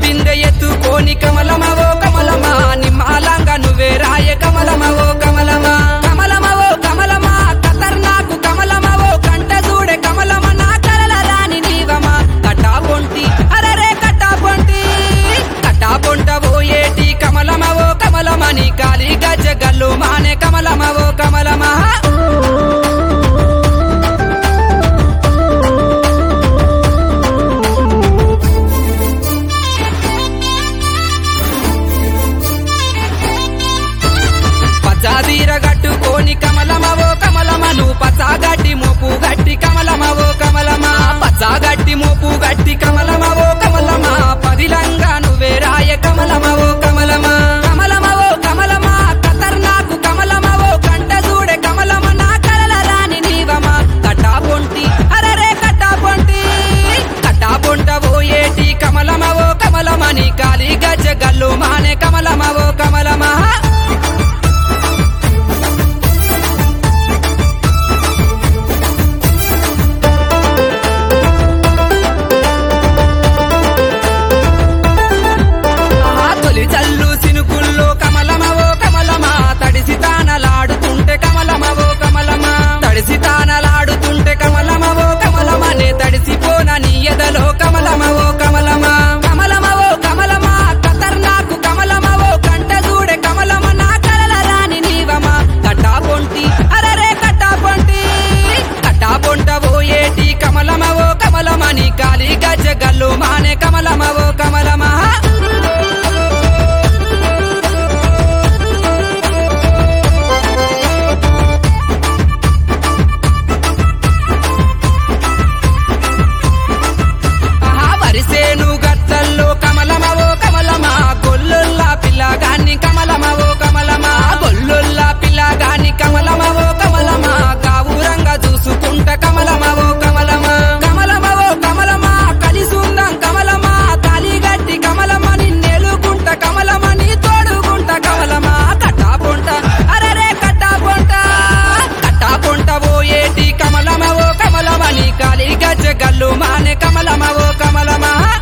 బిందె ఎత్తుకోని కమలమవో కమలమా నిమ్మాలంగ నువ్వే రాయ కమలమవో కమలమా కమలమవో కమలమా ఖతర్నాకు కమలమవో కంట చూడే కమలమ నా కలల రాని నీవమా కటా పొంటి అరరే కటా పొంటి కటా పొంట పోయేటి కమలమవో కమలమని కాలి గజ్జ గల్లు మానే కమలమవో కమలమా పచ్చాదీర గట్టుకోని కమలమవో కమలమను పచ్చాగడ్డి మోపు గట్టి కమలమవో కమలమా పచ్చాగడ్డి మోపు గట్టి కమలమవో కమలమా పదిలంగా నువ్వే రాయ కమలమవో కమలమా కమలమవో కమలమా ఖతర్నాకు కమలమవో కంట చూడే కమలమ నా కలల రాని నీవమా కట్టా పొంటి అరరే కట్టా పొంటి కట్టా పొంట పోయేటి కమలమవో కమలమని కాలి గజ్జ గల్లు మానే కమలమవో కమలమా ఆ తొలి చల్లు సినుకుల్లో కమలమవో కమలమా తడిసి తానలాడుతుంటే కమలమవో కమలమా తడిసి తానలాడుతుంటే కమలమవో కమలమనే తడిసిపోన నీ ఎదలో కమలమవో కమలమా కమలమవో కమలమా ఖతర్నాకు కమలమవో కంట చూడే కమలమ నా కలల రాని నీవమా కట్టా పొంటి అరరే కట్టా పొంటి కట్టా పొంట పోయేటి కమలమవో కమలమని కాలి గజ్జ గల్లు మానే కమలమవో కమలమా ఆహా వరిసేను గట్టల్లో కమలమవో కమలమా గొల్లుల్లా పిల్లగాన్ని కమలమవో కమలమా గొల్లుల్లా పిల్లగాన్ని కమలమవో కమలమా కావురంగా చూసుకుంట కమలమవో కమలమా కమలమవో కమలమా కలిసుందాం కమలమా తాలిగట్టి కమలమా నిన్నెలుకుంట కమలమా నీ తోడుకుంట కమలమా కట్టా పొంట అరరే కట్టా పొంట కట్టా పొంట పోయేటి కమలమవో కమలమని కాలి గజ్జ గల్లు మానే కమలమవో కమలమా